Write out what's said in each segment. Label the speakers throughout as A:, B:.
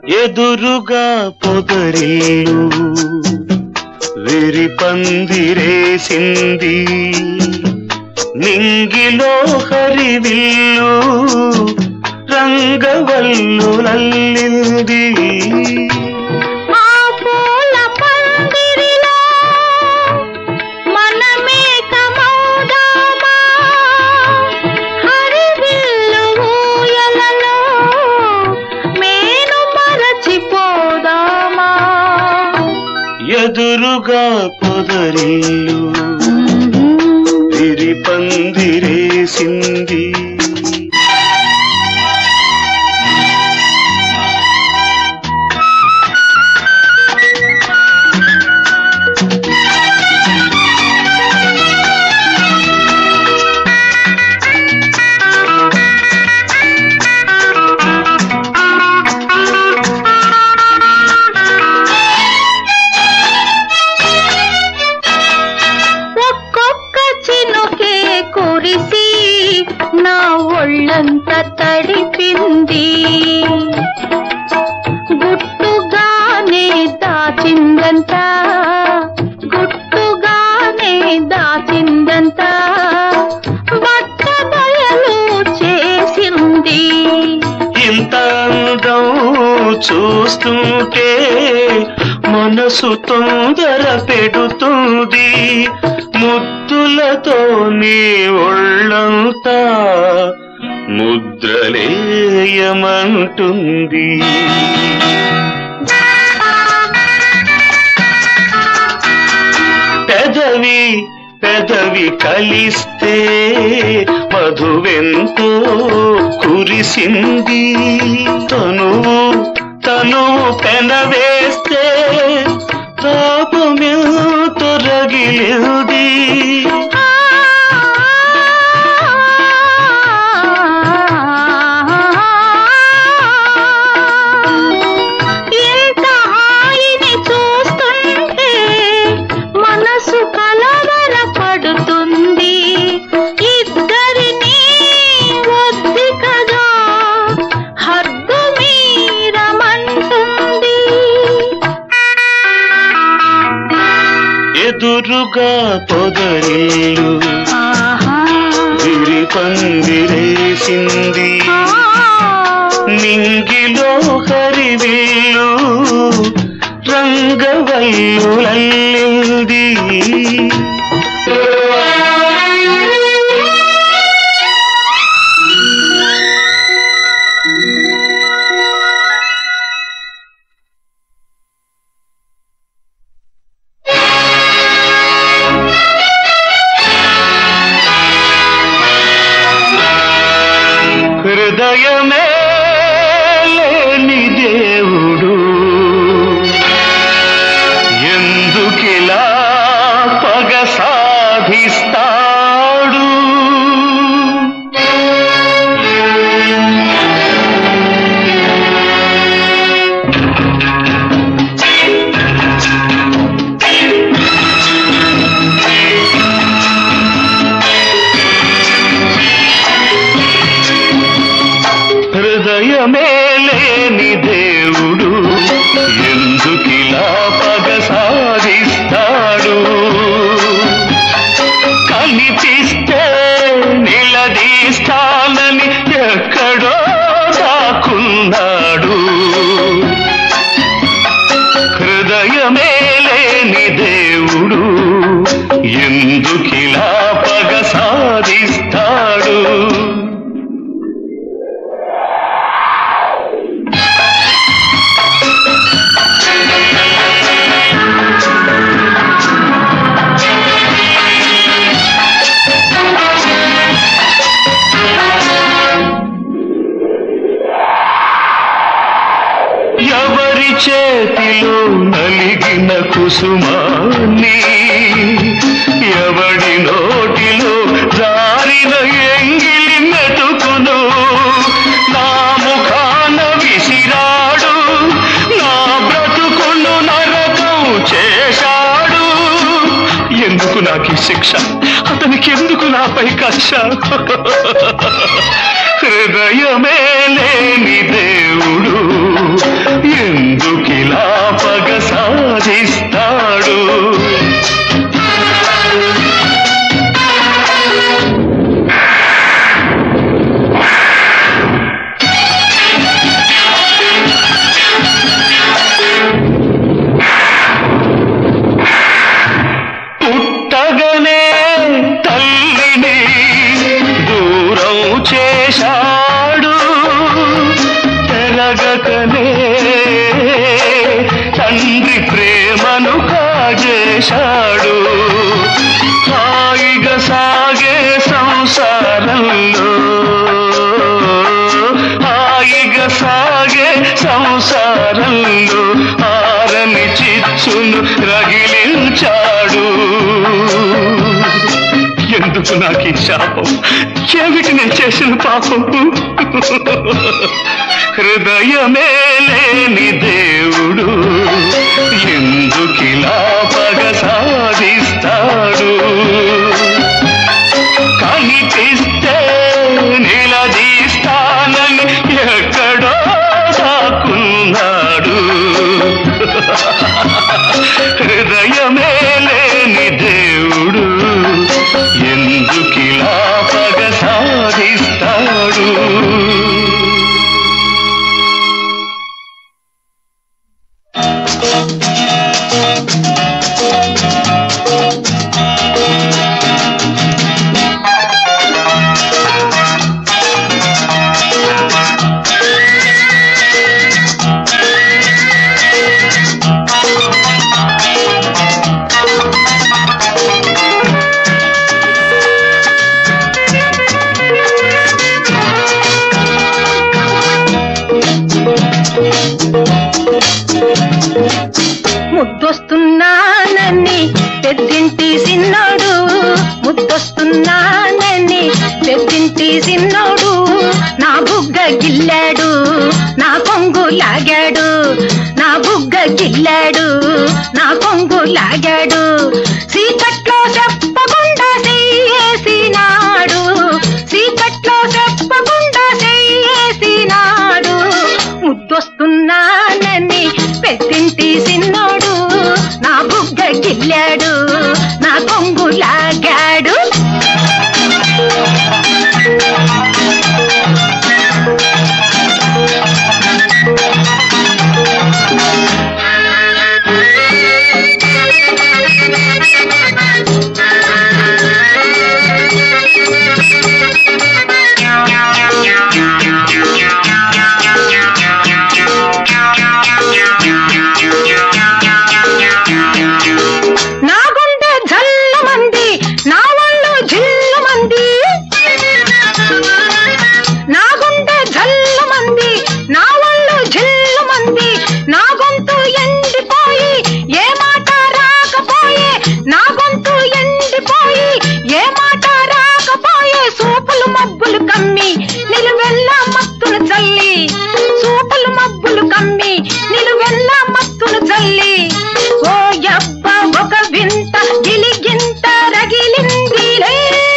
A: ఎదురుగా పొదరిల్లు వెరి పందిరేసింది నింగిలో హరివిల్లు రంగవల్లు లల్లింది
B: ఆ పూల పందిరిలో మనమే కమౌదామా హరివిల్లు ఊయలలో మేను మరచిపోదామా
A: ఎదురుగా పొదరిల్లు విరి పందిరేసింది
B: ఒక్కొక్క చినుకే కురిసి నా ఒళ్ళంత తడిపింది గుట్టుగానే దాచిందంట గుట్టుగానే దాచిందంట బట్ట బయలు చేసింది
A: ఇంత అందం చూస్తుంటే మనసు తొందర పెడుతుంది ముద్దులతో నీ ఒళ్ళంతా ముద్రలేయమంటుంది పెదవి పెదవి కలిస్తే మధువెంతో కురిసింది తనువు తనువు పెనవేస్తే తాపమెంతో రగిలింది
B: ఇంత హాయిని చూస్తుంటే మనసు కలవర పడుతుంది ఇద్దరిని వద్ది కదా హద్దు మీరమంటుంది
A: ఎదురుగా పొదరిల్లు
B: ఆహా
A: విరి పందిరేసింది నింగిలో హరివిల్లు రంగవల్లులల్లింది హృదయమే లేని దేవుడు ఎందుకిలా పగ సాధిస్తాడు హృదయమే లేని దేవుడు ఎందుకిలా పగ సాధిస్తాడు కనిపిస్తే నిలదీస్తానని ఎక్కడో దాక్కున్నాడు హృదయమే లేని దేవుడు ఎందుకిలా పగ సాధిస్తాడు ఎవరి చేతిలో నలిగిన కుసుమాన్ని ఎవడి నోటిలో జారిన ఎంగిలి మెతుకును నా ముఖాన విసిరాడు నా బ్రతుకును నరకం చేశాడు ఎందుకు నాకు ఈ శిక్ష అతనికి ఎందుకు నాపై కక్ష హృదయమే లేని దేవుడు చేశాడు హాయిగా సాగే సంసారంలో హాయిగా సాగే సంసారంలో ఆరని చిచ్చును రగిలించాడు ఎందుకు నాకు ఈ శాపం ఏమిటి నేను చేసిన పాపం హృదయమే లేని దేవుడు ఎందుకిలా పగ సాధిస్తాడు కనిపిస్తే నిలదీస్తానని ఎక్కడో దాక్కున్నాడు హృదయమే లేని దేవుడు ఎందుకిలా పగ సాధిస్తాడు
B: ముద్దొస్తున్నానని పెద్దింటి సిన్నోడు ముద్దొస్తున్నానని పెద్దింటి సిన్నోడు నా బుగ్గ గిల్లాడు నా కొంగు లాగాడు నా బుగ్గ గిల్లాడు నా కొంగు లాగాడు సీకట్లో చెప్పకుండా చెయ్యేసినాడు సీకట్లో చెప్పకుండా చెయ్యేసినాడు ముద్దొస్తున్నానని పెద్దింటి సిన్నోడు నా బుగ్గ గిల్లాడు నా కొంగు లాగాడు నా గుండె జల్లు మంది నా ఒళ్ళు జిల్లు మంది నా గుండె జల్లు మంది నా ఒళ్ళు జిల్లు మంది నా గొంతు ఎండిపోయి ఏ మాట రాకపోయే నా గొంతు ఎండిపోయి ఏ మాట రాకపోయే సూపులు మబ్బులు కమ్మి నిలువెల్ల మత్తులు చల్లి సూపులు మబ్బులు కమ్మి నిలువెల్ల మత్తులు చల్లి ఓ యబ్బ ఒక వింత గిలిగింత రగిలిందిలే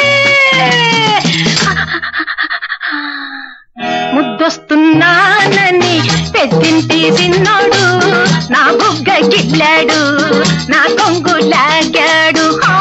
B: ముద్దొస్తున్నానని పెద్దింటి సిన్నోడు నా బుగ్గ గిల్లాడు నా కొంగు లాగాడు హా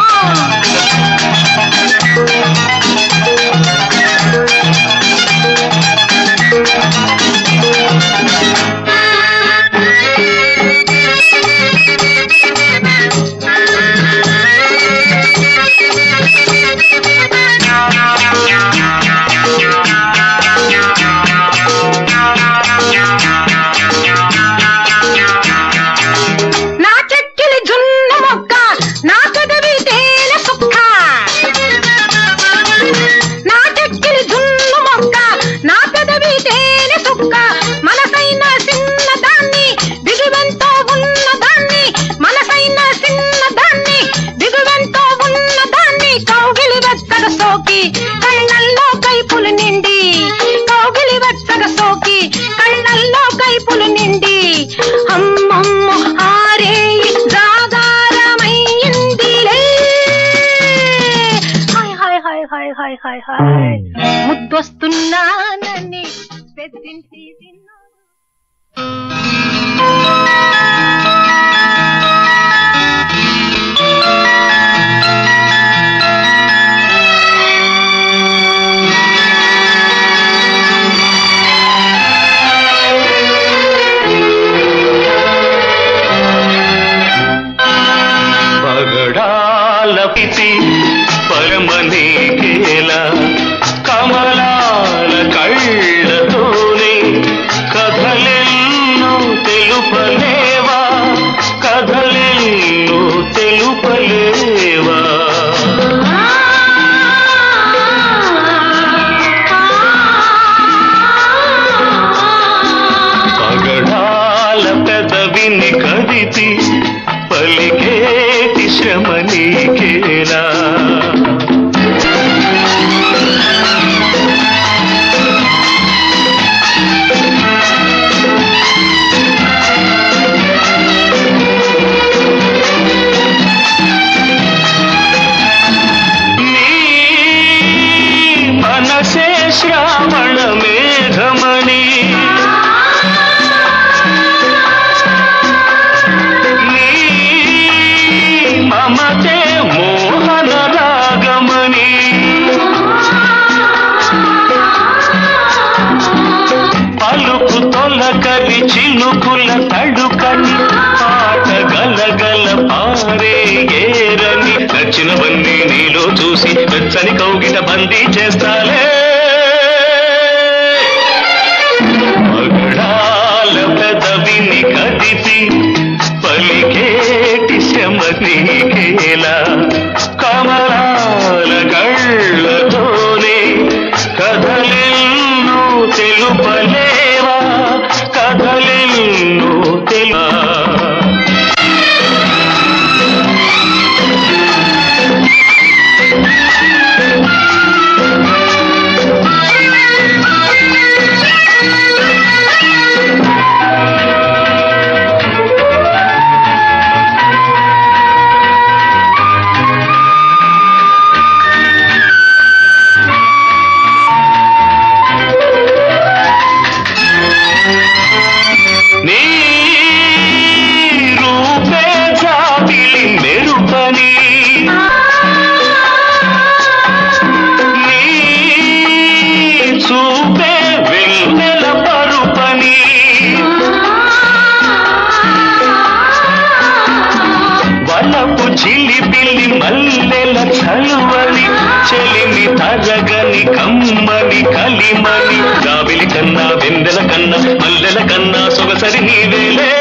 B: నా చెక్కిలి జున్న మొక్క నా పెదవి తేనె సుక్క నా చెక్కిలి జున్న మొక్క నా పెదవి తేనె సుక్క మనసైన చిన్న దాన్ని దిగువెంతో ఉన్న దాన్ని మనసైన చిన్న దాన్ని దిగువెంతో ఉన్న దాన్ని కౌగిలి వెచ్చగ సోకి కళ్ళల్లో కైపులు నిండి కౌగిలి వెచ్చగ సోకి కళ్ళల్లో కైపులు నిండి అమ్మమ్మ ఆరే జాగారమైందిలే హాయ్ హాయ్ హాయ్ హాయ్ హాయ్ హాయ్ హాయ్ ముద్దొస్తున్నానని పెద్దింటి తిన్నాడు
A: పగడాల పితి పరమనేకేల కమలాల కళ్ళతోనే తెలుపలేవా పగడాల పెదవిని కదిపి పలికేటి శ్రమ నీకేలా నీ మనసే శ్రావణ మేఘమణి నీ మమతే మోహన రాగమణి పలుకు తొలకరి చినుకుల తడుకని పాట గలగల పారే ఏరని నచ్చినవన్నీ నీలో చూసి వెచ్చని కౌగిట బందీ చేస్తాలే పగడాల పెదవిని కదిపి పలికేటి శ్రమ నీకేలా కమలాల కళ్ళతోనే కథలెన్నో తెలుపలేవా కథలెన్నో తెలుపా నీ రూపే జాబిలి మెరుపని నీ చూపే వెన్నెల పరుపని వలపు చిలిపిలి మల్లెల చలువని చెలిమి తరగని కమ్మని కలిమని జాబిలి కన్నా వెన్నెల కన్నా మల్లెల కన్నా సొగసరి నీవేలే